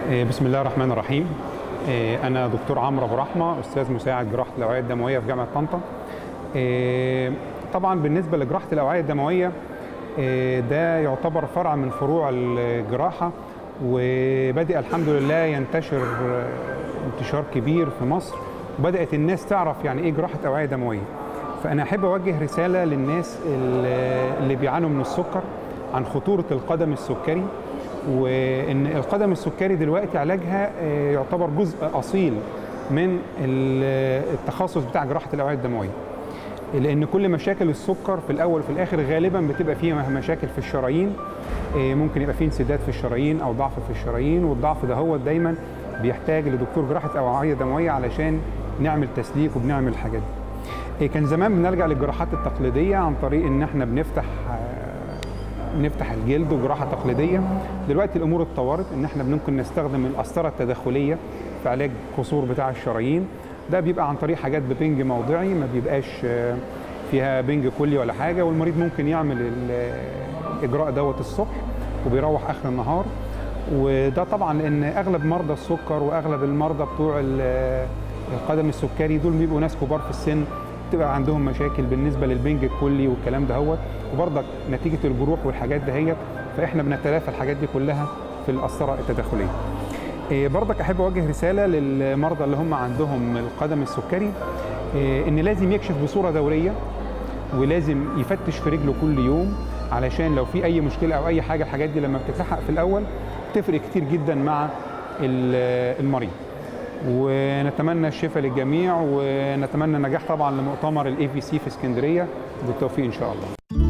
إيه، بسم الله الرحمن الرحيم إيه، أنا دكتور عمرو أبو رحمة أستاذ مساعد جراحة الأوعية الدموية في جامعة طنطا إيه، طبعا بالنسبة لجراحة الأوعية الدموية إيه، ده يعتبر فرع من فروع الجراحة وبدأ الحمد لله ينتشر آه، انتشار كبير في مصر وبدأت الناس تعرف يعني إيه جراحة أوعية دموية فأنا أحب أوجه رسالة للناس اللي اللي بيعانوا من السكر عن خطورة القدم السكري وان القدم السكري دلوقتي علاجها آه، يعتبر جزء اصيل من ال- التخصص بتاع جراحه الاوعيه الدمويه لان كل مشاكل السكر في الاول وفي الاخر غالبا بتبقى فيها مشاكل في الشرايين آه، ممكن يبقى فيه انسداد في الشرايين او ضعف في الشرايين والضعف ده هو دايما بيحتاج لدكتور جراحه اوعيه دمويه علشان نعمل تسليك وبنعمل الحاجات دي آه، كان زمان بنلجا للجراحات التقليديه عن طريق ان احنا بنفتح آه، نفتح الجلد وجراحه تقليديه دلوقتي الامور اتطورت ان احنا ممكن نستخدم القسطره التداخليه في علاج قصور بتاع الشرايين ده بيبقى عن طريق حاجات ببنج موضعي ما بيبقاش آه، فيها بنج كلي ولا حاجه والمريض ممكن يعمل ال- الاجراء دوت الصبح وبيروح اخر النهار وده طبعا لان اغلب مرضى السكر واغلب المرضى بتوع ال- القدم السكري دول بيبقوا ناس كبار في السن بتبقى عندهم مشاكل بالنسبه للبنج الكلي والكلام ده هو وبرضك نتيجه الجروح والحاجات دهيت فاحنا بنتلافى الحاجات دي كلها في القسطره التداخليه. إيه، برضك احب اوجه رساله للمرضى اللي هم عندهم القدم السكري إيه، ان لازم يكشف بصوره دوريه ولازم يفتش في رجله كل يوم علشان لو في اي مشكله او اي حاجه الحاجات دي لما بتتلحق في الاول تفرق كتير جدا مع ال- المريض ونتمنى الشفاء للجميع ونتمنى النجاح طبعا لمؤتمر الاي في سي في اسكندريه بالتوفيق ان شاء الله